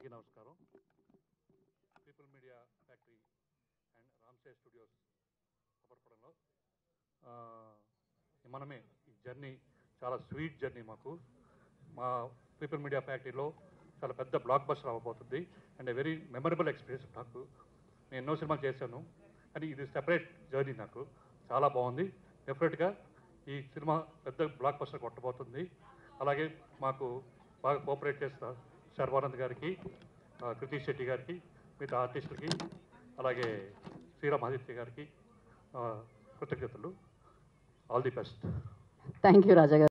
అందరికీ నమస్కారం people media factory and Ramsay studios అపరపడంలో ఆ, మనమే ఈ జర్నీ చాలా స్వీట్ జర్నీ మాకు మా పీపుల్ మీడియా ఫ్యాక్టరీలో చాలా పెద్ద బ్లాక్ బస్టర్ అవ్వబోతుంది అండ్ వెరీ మెమరబుల్ ఎక్స్పీరియన్స్ నాకు నేను ఎన్నో సినిమాలు చేశాను కానీ ఇది సెపరేట్ జర్నీ నాకు చాలా బాగుంది డెఫినెట్గా ఈ సినిమా పెద్ద బ్లాక్ బస్టర్ కొట్టబోతుంది అలాగే మాకు బాగా కోఆపరేట్ చేస్తున్న శర్వానంద్ గారికి ఆ, కృతి శెట్టి గారికి మిగతా ఆర్టిస్టులకి అలాగే శ్రీరామ్ ఆదిత్య గారికి ఆ, కృతజ్ఞతలు all the best thank you Raja గారు